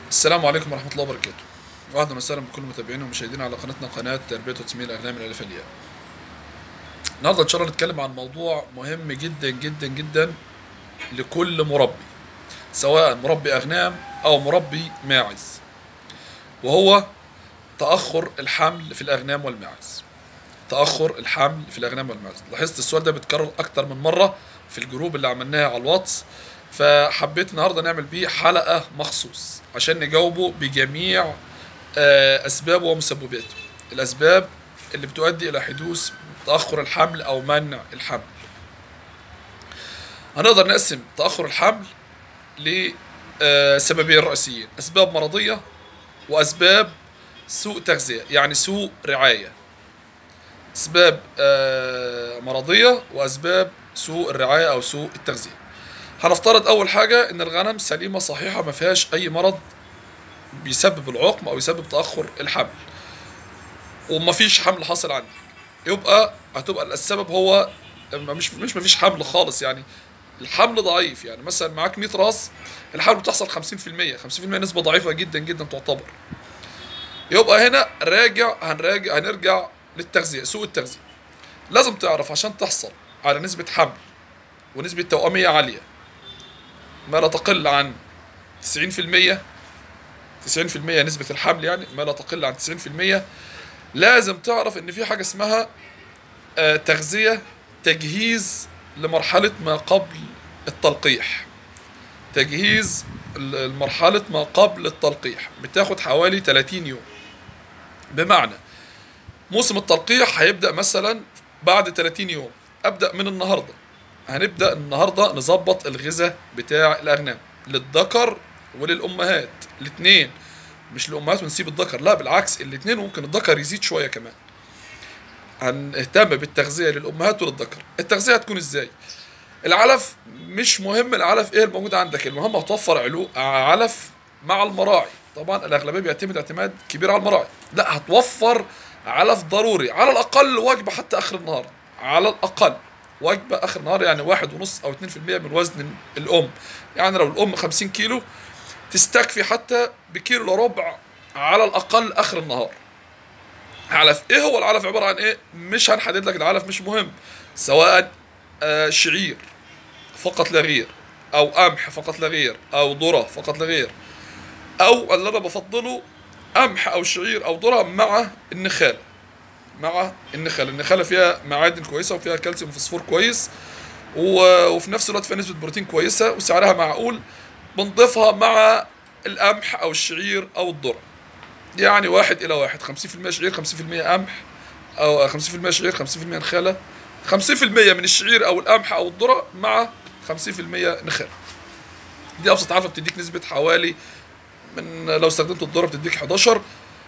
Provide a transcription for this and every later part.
السلام عليكم ورحمة الله وبركاته وأهلا وسهلا بكل متابعينا ومشاهدينا على قناتنا قناة تربية وتسمية الأغنام من الألف الياء النهاردة إن شاء الله نتكلم عن موضوع مهم جدا جدا جدا لكل مربي سواء مربي أغنام أو مربي ماعز وهو تأخر الحمل في الأغنام والماعز تأخر الحمل في الأغنام والماعز لاحظت السؤال ده بيتكرر أكتر من مرة في الجروب اللي عملناها على الواتس فحبيت النهارده نعمل بيه حلقة مخصوص عشان نجاوبه بجميع آه، أسبابه ومسبباته الأسباب اللي بتؤدي إلى حدوث تأخر الحمل أو منع الحمل هنقدر نقسم تأخر الحمل لسببين رئيسيين أسباب مرضية وأسباب سوء تغذية يعني سوء رعاية أسباب آه، مرضية وأسباب سوء الرعاية أو سوء التغذية هنفترض أول حاجة إن الغنم سليمة صحيحة ما فيهاش أي مرض بيسبب العقم أو يسبب تأخر الحمل وما فيش حمل حاصل عندك يبقى هتبقى السبب هو مش مش ما فيش حمل خالص يعني الحمل ضعيف يعني مثلا معاك 100 راس الحمل بتحصل 50% 50% نسبة ضعيفة جدا جدا تعتبر يبقى هنا راجع هنراجع هنرجع للتغذية سوء التغذية لازم تعرف عشان تحصل على نسبة حمل ونسبة توأمية عالية ما لا تقل عن 90% 90% نسبة الحمل يعني ما لا تقل عن 90% لازم تعرف ان في حاجة اسمها آه، تغذية تجهيز لمرحلة ما قبل التلقيح تجهيز ل- لمرحلة ما قبل التلقيح بتاخد حوالي 30 يوم بمعنى موسم التلقيح هيبدأ مثلا بعد 30 يوم أبدأ من النهاردة هنبدأ النهاردة نظبط الغذاء بتاع الأغنام للذكر وللأمهات الاتنين مش الأمهات ونسيب الذكر لا بالعكس الاتنين ممكن الذكر يزيد شوية كمان هنهتم بالتغذية للأمهات وللذكر التغذية هتكون ازاي العلف مش مهم العلف ايه الموجود عندك المهم هتوفر علو علف مع المراعي طبعا الأغلبية بيعتمد اعتماد كبير على المراعي لا هتوفر علف ضروري على الأقل وجبة حتى آخر النهار على الأقل وجبة آخر النهار يعني واحد ونص أو 2% من وزن الأم يعني لو الأم 50 كيلو تستكفي حتى بكيلو الا ربع على الأقل آخر النهار علف ايه هو العلف عبارة عن ايه مش هنحدد لك العلف مش مهم سواء آه شعير فقط لا غير او قمح فقط لا غير او ذرة فقط لا غير او اللي انا بفضله قمح او شعير او ذرة مع النخالة مع النخالة النخالة فيها معادن كويسة وفيها كالسيوم وفوسفور كويس و- وفي نفس الوقت فيها نسبة بروتين كويسة وسعرها معقول بنضيفها مع القمح او الشعير او الذرة يعني واحد الى واحد 50% شعير 50% قمح او 50% شعير 50% نخالة 50% من الشعير او القمح او الذرة مع 50% نخالة دي ابسط علفة بتديك نسبة حوالي من لو استخدمت الذرة بتديك 11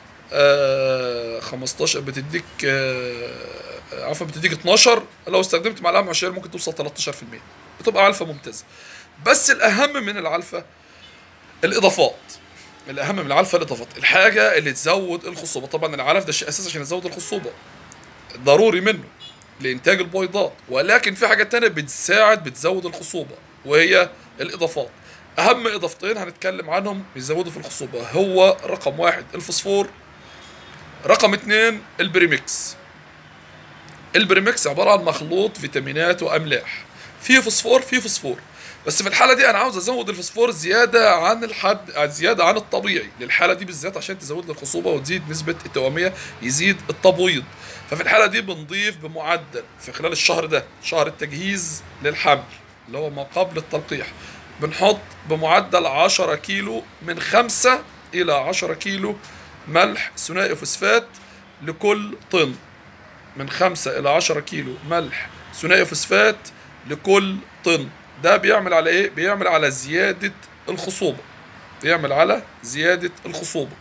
آه 15 بتديك آه عفوا بتديك 12 لو استخدمت مع القمح والشعير ممكن توصل 13% بتبقى علفة ممتازة بس الاهم من العلفة الاضافات الاهم من العلفة الاضافات الحاجة اللي تزود الخصوبة طبعا العلف ده شيء اساسي عشان يزود الخصوبة ضروري منه لانتاج البيضات ولكن في حاجات تانية بتساعد بتزود الخصوبة وهي الاضافات اهم اضافتين هنتكلم عنهم بيزودوا في الخصوبة هو رقم واحد الفوسفور رقم اتنين البريمكس البريمكس عبارة عن مخلوط فيتامينات واملاح فيه فوسفور فيه فوسفور بس في الحالة دي انا عاوز ازود الفوسفور زيادة عن الحد زيادة عن الطبيعي للحالة دي بالذات عشان تزود لي الخصوبة وتزيد نسبة التوامية يزيد التبويض ففي الحالة دي بنضيف بمعدل في خلال الشهر ده شهر التجهيز للحمل اللي هو ما قبل التلقيح بنحط بمعدل 10 كيلو من 5 إلى 10 كيلو ملح ثنائي فوسفات لكل طن من 5 إلى 10 كيلو ملح ثنائي فوسفات لكل طن ده بيعمل على ايه؟ بيعمل على زيادة الخصوبة بيعمل على زيادة الخصوبة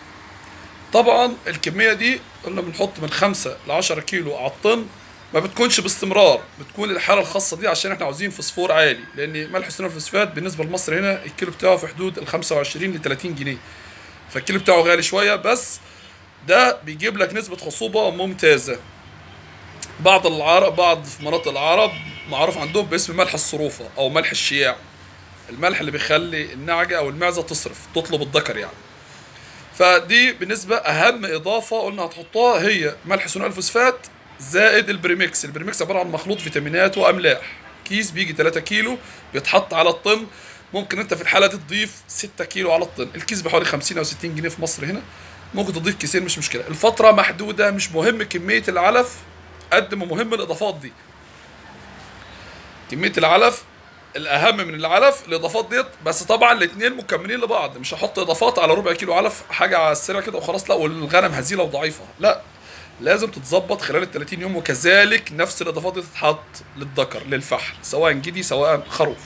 طبعا الكمية دي قلنا بنحط من 5 ل 10 كيلو على الطن ما بتكونش باستمرار بتكون الحالة الخاصة دي عشان احنا عاوزين فوسفور عالي لان ملح ثانوي الفوسفات بالنسبة لمصر هنا الكيلو بتاعه في حدود ال 25 ل 30 جنيه فالكيلو بتاعه غالي شوية بس ده بيجيب لك نسبة خصوبة ممتازة بعض العرب بعض في مناطق العرب معروف عندهم باسم ملح الصروفة او ملح الشياع الملح اللي بيخلي النعجه او المعزه تصرف تطلب الذكر يعني فدي بالنسبه اهم اضافه قلنا هتحطها هي ملح ثنائي الفوسفات زائد البريمكس البريمكس عباره عن مخلوط فيتامينات واملاح كيس بيجي 3 كيلو بيتحط على الطن ممكن انت في الحاله دي تضيف 6 كيلو على الطن الكيس بحوالي 50 او 60 جنيه في مصر هنا ممكن تضيف كيسين مش مشكله الفتره محدوده مش مهم كميه العلف قد ما مهم الاضافات دي كميه العلف الاهم من العلف الاضافات ديت بس طبعا الاثنين مكملين لبعض مش هحط اضافات على ربع كيلو علف حاجه على السريع كده وخلاص لا والغنم هزيله وضعيفه لا لازم تتظبط خلال ال 30 يوم وكذلك نفس الاضافات دي تتحط للذكر للفحل سواء جدي سواء خروف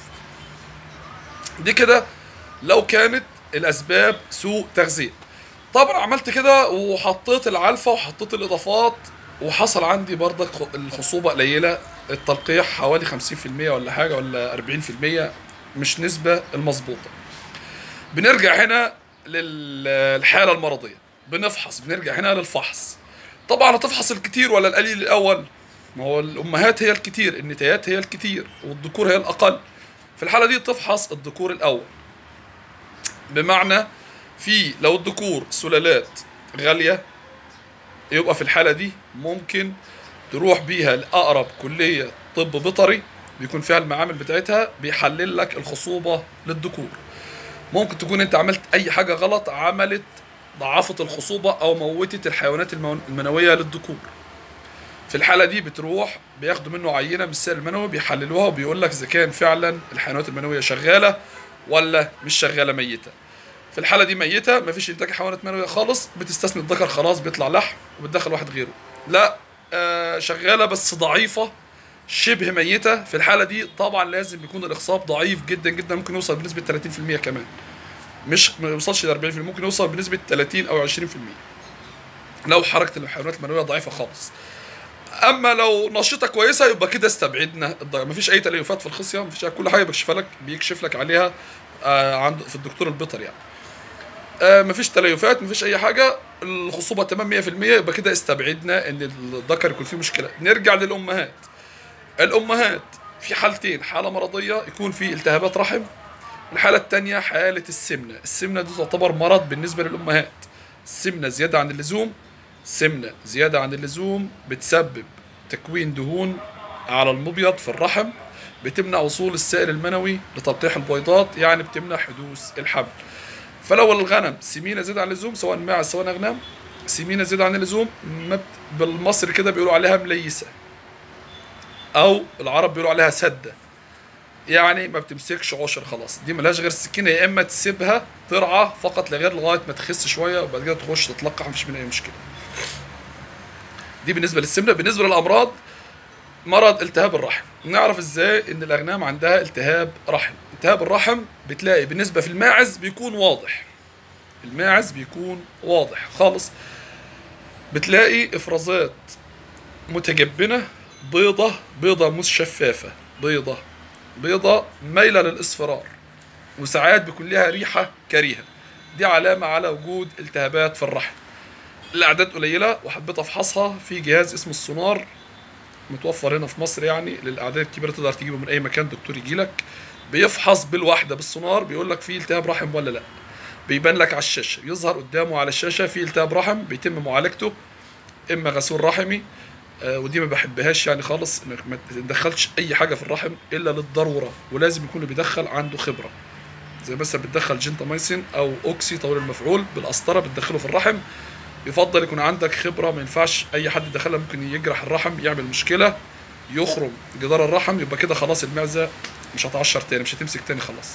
دي كده لو كانت الاسباب سوء تغذيه طبعا عملت كده وحطيت العلفه وحطيت الاضافات وحصل عندي برضك الخصوبه قليله التلقيح حوالي 50% ولا حاجه ولا 40% مش نسبه المظبوطه بنرجع هنا للحاله المرضيه بنفحص بنرجع هنا للفحص طبعا هتفحص الكتير ولا القليل الاول ما هو الامهات هي الكتير النتايات هي الكتير والذكور هي الاقل في الحاله دي تفحص الذكور الاول بمعنى في لو الذكور سلالات غاليه يبقى في الحاله دي ممكن تروح بيها لاقرب كليه طب بيطري بيكون فيها المعامل بتاعتها بيحلل لك الخصوبه للذكور ممكن تكون انت عملت اي حاجه غلط عملت ضعفت الخصوبه او موتت الحيوانات المنويه للذكور في الحاله دي بتروح بياخدوا منه عينه من السائل المنوي بيحللوها وبيقول لك اذا كان فعلا الحيوانات المنويه شغاله ولا مش شغاله ميته في الحاله دي ميته مفيش انتاج حيوانات منويه خالص بتستثني الذكر خلاص بيطلع لحم وبتدخل واحد غيره لا آه شغاله بس ضعيفه شبه ميته في الحاله دي طبعا لازم يكون الاخصاب ضعيف جدا جدا ممكن يوصل بنسبه 30% كمان مش ما يوصلش ل 40% ممكن يوصل بنسبه 30 او 20% لو حركه الحيوانات المنويه ضعيفه خالص اما لو نشيطه كويسه يبقى كده استبعدنا الضغط مفيش اي تليفات في الخصيه مفيش كل حاجه بيكشف لك بيكشف لك عليها آه عند في الدكتور البيطري يعني آه مفيش تليفات مفيش اي حاجه الخصوبه تمام 100% يبقى كده استبعدنا ان الذكر يكون فيه مشكله نرجع للامهات الامهات في حالتين حاله مرضيه يكون في التهابات رحم الحاله الثانيه حاله السمنه السمنه دي تعتبر مرض بالنسبه للامهات السمنه زياده عن اللزوم سمنه زياده عن اللزوم بتسبب تكوين دهون على المبيض في الرحم بتمنع وصول السائل المنوي لتلقيح البيضات يعني بتمنع حدوث الحمل فلو الغنم سمينه زياده عن اللزوم سواء ماعز سواء اغنام سمينه زياده عن اللزوم بالمصري كده بيقولوا عليها مليسه او العرب بيقولوا عليها سده يعني ما بتمسكش عشر خلاص دي ملهاش غير السكينه يا اما تسيبها ترعى فقط لغير لغايه ما تخس شويه وبعد كده تخش تتلقح مفيش منها اي مشكله دي بالنسبه للسمنه بالنسبه للامراض مرض التهاب الرحم نعرف ازاي ان الاغنام عندها التهاب رحم التهاب الرحم بتلاقي بالنسبه في الماعز بيكون واضح الماعز بيكون واضح خالص بتلاقي افرازات متجبنه بيضه بيضه مش شفافه بيضه بيضه مايله للاصفرار وساعات بيكون لها ريحه كريهه دي علامه على وجود التهابات في الرحم الاعداد قليله وحبيت افحصها في جهاز اسمه السونار متوفر هنا في مصر يعني للاعداد الكبيره تقدر تجيبه من اي مكان دكتور يجي لك بيفحص بالواحده بالسونار بيقول لك في التهاب رحم ولا لا بيبان لك على الشاشه يظهر قدامه على الشاشه في التهاب رحم بيتم معالجته اما غسول رحمي آه ودي ما بحبهاش يعني خالص انك ما تدخلش اي حاجه في الرحم الا للضروره ولازم يكون اللي بيدخل عنده خبره زي مثلا بتدخل جنتاميسين او اوكسي طويل المفعول بالقسطره بتدخله في الرحم يفضل يكون عندك خبره ما ينفعش اي حد يدخلها ممكن يجرح الرحم يعمل مشكله يخرم جدار الرحم يبقى كده خلاص المعزه مش هتعشر تاني مش هتمسك تاني خلاص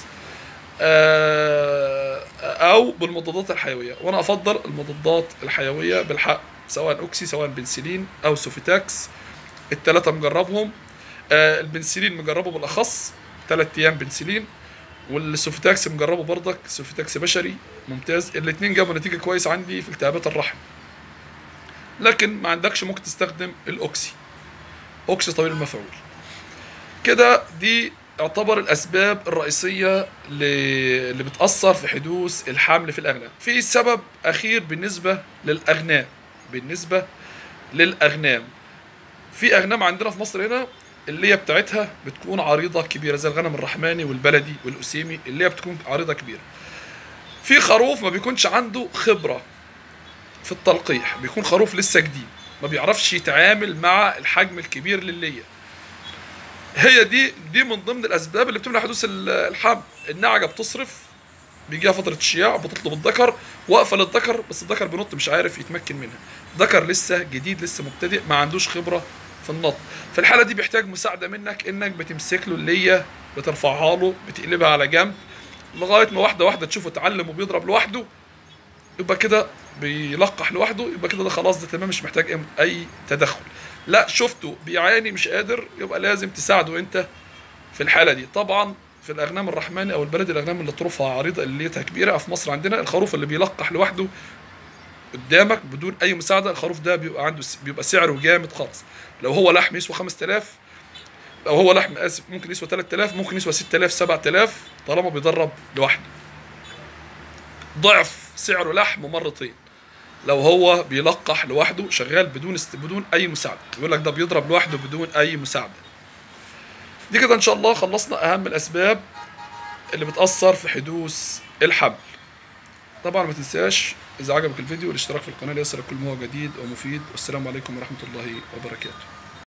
آه او بالمضادات الحيويه وانا افضل المضادات الحيويه بالحق سواء اوكسي سواء بنسلين او سوفيتاكس الثلاثه مجربهم آه البنسلين مجربه بالاخص ثلاث ايام بنسلين والسوفيتاكس مجربه برضك سوفيتاكس بشري ممتاز الاثنين جابوا نتيجه كويس عندي في التهابات الرحم لكن ما عندكش ممكن تستخدم الاوكسي اوكسي طويل المفعول كده دي يعتبر الاسباب الرئيسيه اللي بتاثر في حدوث الحمل في الاغنام في سبب اخير بالنسبه للاغنام بالنسبه للاغنام في اغنام عندنا في مصر هنا اللي هي بتاعتها بتكون عريضه كبيره زي الغنم الرحماني والبلدي والاسيمي اللي هي بتكون عريضه كبيره في خروف ما بيكونش عنده خبره في التلقيح بيكون خروف لسه جديد ما بيعرفش يتعامل مع الحجم الكبير للي هي دي دي من ضمن الاسباب اللي بتمنع حدوث ال- الحمل النعجه بتصرف بيجيها فتره الشياع بتطلب الذكر واقفه للذكر بس الذكر بينط مش عارف يتمكن منها ذكر لسه جديد لسه مبتدئ ما عندوش خبره في النط في الحاله دي بيحتاج مساعده منك انك بتمسك له اللي بترفعها له بتقلبها على جنب لغايه ما واحده واحده تشوفه اتعلم وبيضرب لوحده يبقى كده بيلقح لوحده يبقى كده ده خلاص ده تمام مش محتاج أي- اي تدخل لا شفته بيعاني مش قادر يبقى لازم تساعده انت في الحاله دي طبعا في الاغنام الرحماني او البلدي الاغنام اللي طروفها عريضه اللي ليتها كبيره في مصر عندنا الخروف اللي بيلقح لوحده قدامك بدون اي مساعده الخروف ده بيبقى عنده بيبقى سعره جامد خالص لو هو لحم يسوى 5000 لو هو لحم اسف ممكن يسوى 3000 ممكن يسوى 6000 7000 طالما بيدرب لوحده ضعف سعره لحم مرتين لو هو بيلقح لوحده شغال بدون است... بدون اي مساعده يقول لك ده بيضرب لوحده بدون اي مساعده دي كده ان شاء الله خلصنا اهم الاسباب اللي بتاثر في حدوث الحمل طبعا ما تنساش اذا عجبك الفيديو الاشتراك في القناه ليصلك كل ما هو جديد ومفيد والسلام عليكم ورحمه الله وبركاته